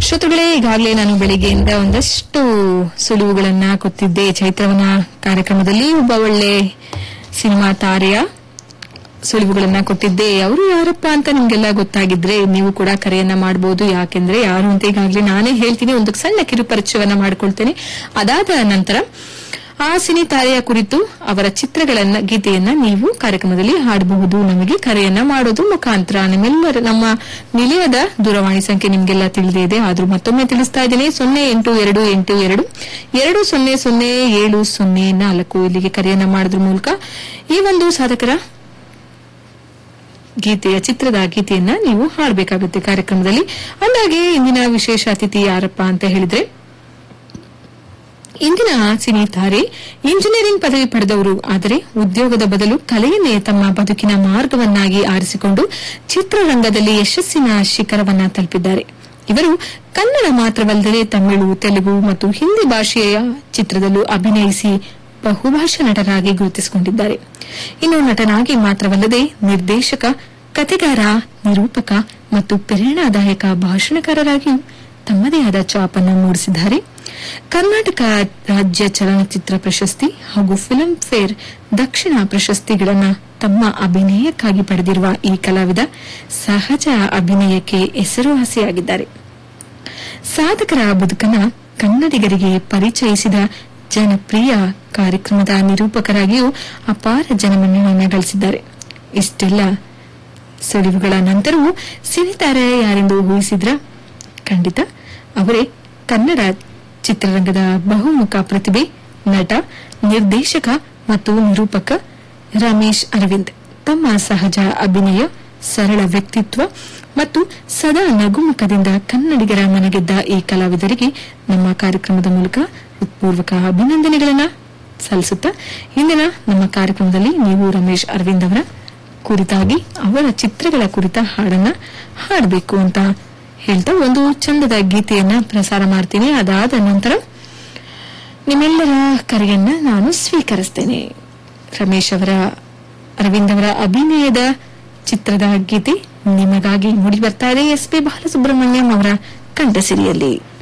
ಶ್ರೋತೃಗಳೇ ಈಗಾಗಲೇ ನಾನು ಬೆಳಿಗ್ಗೆಯಿಂದ ಒಂದಷ್ಟು ಸುಳುವುಗಳನ್ನ ಕೊತ್ತಿದ್ದೆ ಚೈತ್ರವನ ಕಾರ್ಯಕ್ರಮದಲ್ಲಿ ಒಬ್ಬ ಒಳ್ಳೆ ಸಿನಿಮಾ ತಾರೆಯ ಸುಳಿವುಗಳನ್ನ ಕೊಟ್ಟಿದ್ದೆ ಅವರು ಯಾರಪ್ಪ ಅಂತ ನಿಮ್ಗೆಲ್ಲ ಗೊತ್ತಾಗಿದ್ರೆ ನೀವು ಕೂಡ ಕರೆಯನ್ನ ಮಾಡಬಹುದು ಯಾಕೆಂದ್ರೆ ಯಾರು ಅಂತ ಈಗಾಗಲೇ ನಾನೇ ಹೇಳ್ತೀನಿ ಒಂದು ಸಣ್ಣ ಕಿರುಪರಿಚಯವನ್ನ ಮಾಡ್ಕೊಳ್ತೇನೆ ಅದಾದ ನಂತರ ಆ ಸಿನಿ ತಾರೆಯ ಕುರಿತು ಅವರ ಚಿತ್ರಗಳನ್ನ ಗೀತೆಯನ್ನ ನೀವು ಕಾರ್ಯಕ್ರಮದಲ್ಲಿ ಹಾಡಬಹುದು ನಮಗೆ ಕರೆಯನ್ನ ಮಾಡೋದು ಮುಖಾಂತರ ನಿಮ್ಮೆಲ್ಲರ ನಮ್ಮ ನಿಲಯದ ದೂರವಾಣಿ ಸಂಖ್ಯೆ ನಿಮ್ಗೆಲ್ಲ ತಿಳಿದೇ ಇದೆ ಆದ್ರೂ ಮತ್ತೊಮ್ಮೆ ತಿಳಿಸ್ತಾ ಇದ್ದೀನಿ ಸೊನ್ನೆ ಎಂಟು ಎರಡು ಎಂಟು ಎರಡು ಎರಡು ಸೊನ್ನೆ ಸೊನ್ನೆ ಏಳು ಸೊನ್ನೆ ನಾಲ್ಕು ಇಲ್ಲಿಗೆ ಕರೆಯನ್ನ ಮಾಡೋದ್ರ ಮೂಲಕ ಈ ಒಂದು ಸಾಧಕರ ಗೀತೆಯ ಚಿತ್ರದ ಗೀತೆಯನ್ನ ನೀವು ಹಾಡಬೇಕಾಗುತ್ತೆ ಕಾರ್ಯಕ್ರಮದಲ್ಲಿ ಅಂದಾಗೆ ಇಂದಿನ ವಿಶೇಷ ಅತಿಥಿ ಯಾರಪ್ಪ ಅಂತ ಹೇಳಿದ್ರೆ ಇಂದಿನ ಸಿನಿ ತಾರೆ ಇಂಜಿನಿಯರಿಂಗ್ ಪದವಿ ಪಡೆದವರು ಆದರೆ ಉದ್ಯೋಗದ ಬದಲು ಕಲೆಯನ್ನೇ ತಮ್ಮ ಬದುಕಿನ ಮಾರ್ಗವನ್ನಾಗಿ ಆರಿಸಿಕೊಂಡು ಚಿತ್ರರಂಗದಲ್ಲಿ ಯಶಸ್ಸಿನ ಶಿಖರವನ್ನ ತಲುಪಿದ್ದಾರೆ ಇವರು ಕನ್ನಡ ಮಾತ್ರವಲ್ಲದೆ ತಮಿಳು ತೆಲುಗು ಮತ್ತು ಹಿಂದಿ ಭಾಷೆಯ ಚಿತ್ರದಲ್ಲೂ ಅಭಿನಯಿಸಿ ಬಹುಭಾಷಾ ನಟರಾಗಿ ಗುರುತಿಸಿಕೊಂಡಿದ್ದಾರೆ ಇನ್ನು ನಟನಾಗಿ ಮಾತ್ರವಲ್ಲದೆ ನಿರ್ದೇಶಕ ಕತೆಗಾರ ನಿರೂಪಕ ಮತ್ತು ಪ್ರೇರಣಾದಾಯಕ ಭಾಷಣಕಾರರಾಗಿಯೂ ತಮ್ಮದೇ ಆದ ಚಾಪನ್ನು ಮೂಡಿಸಿದ್ದಾರೆ ಕರ್ನಾಟಕ ರಾಜ್ಯ ಚಲನಚಿತ್ರ ಪ್ರಶಸ್ತಿ ಹಾಗೂ ಫಿಲ್ಮ್ ಫೇರ್ ದಕ್ಷಿಣ ಪ್ರಶಸ್ತಿಗಳನ್ನು ತಮ್ಮ ಅಭಿನಯಕ್ಕಾಗಿ ಪಡೆದಿರುವ ಈ ಕಲಾವಿದ ಸಹಜ ಅಭಿನಯಕ್ಕೆ ಹೆಸರುವಾಸಿಯಾಗಿದ್ದಾರೆ ಸಾಧಕರ ಬದುಕನ್ನ ಕನ್ನಡಿಗರಿಗೆ ಪರಿಚಯಿಸಿದ ಜನಪ್ರಿಯ ಕಾರ್ಯಕ್ರಮದ ನಿರೂಪಕರಾಗಿಯೂ ಅಪಾರ ಜನಮನ್ನಣೆಯನ್ನು ಗಳಿಸಿದ್ದಾರೆ ಇಷ್ಟೆಲ್ಲ ಸುಳಿವುಗಳ ನಂತರವೂ ಸಿನಿತಾರೆ ಯಾರೆಂದು ಊಹಿಸಿದ್ರ ಖಂಡಿತ ಅವರೇ ಕನ್ನಡ ಚಿತ್ರರಂಗದ ಬಹುಮುಖ ಪ್ರತಿಭೆ ನಟ ನಿರ್ದೇಶಕ ಮತ್ತು ನಿರೂಪಕ ರಮೇಶ್ ಅರವಿಂದ್ ತಮ್ಮ ಸಹಜ ಅಭಿನಯ ಸರಳ ವ್ಯಕ್ತಿತ್ವ ಮತ್ತು ಸದಾ ನಗುಮುಖದಿಂದ ಕನ್ನಡಿಗರ ಮನಗೆದ್ದ ಈ ಕಲಾವಿದರಿಗೆ ನಮ್ಮ ಕಾರ್ಯಕ್ರಮದ ಮೂಲಕ ಹೃತ್ಪೂರ್ವಕ ಅಭಿನಂದನೆಗಳನ್ನ ಸಲ್ಲಿಸುತ್ತಾ ಇಂದಿನ ನಮ್ಮ ಕಾರ್ಯಕ್ರಮದಲ್ಲಿ ನೀವು ರಮೇಶ್ ಅರವಿಂದ್ ಅವರ ಕುರಿತಾಗಿ ಅವರ ಚಿತ್ರಗಳ ಕುರಿತ ಹಾಡನ್ನ ಹಾಡಬೇಕು ಅಂತ ಹೇಳ್ತಾ ಒಂದು ಚಂದದ ಗೀತೆಯನ್ನ ಪ್ರಸಾರ ಮಾಡ್ತೀನಿ ಅದಾದ ನಂತರ ನಿಮ್ಮೆಲ್ಲರ ಕರೆಯನ್ನ ನಾನು ಸ್ವೀಕರಿಸ್ತೇನೆ ರಮೇಶ್ ಅವರ ಅರವಿಂದ್ ಅವರ ಅಭಿನಯದ ಚಿತ್ರದ ಗೀತೆ ನಿಮಗಾಗಿ ಮೂಡಿ ಬರ್ತಾ ಇದೆ ಎಸ್ ಪಿ ಬಾಲಸುಬ್ರಹ್ಮಣ್ಯಂ ಅವರ ಕಂಠಸಿರಿಯಲ್ಲಿ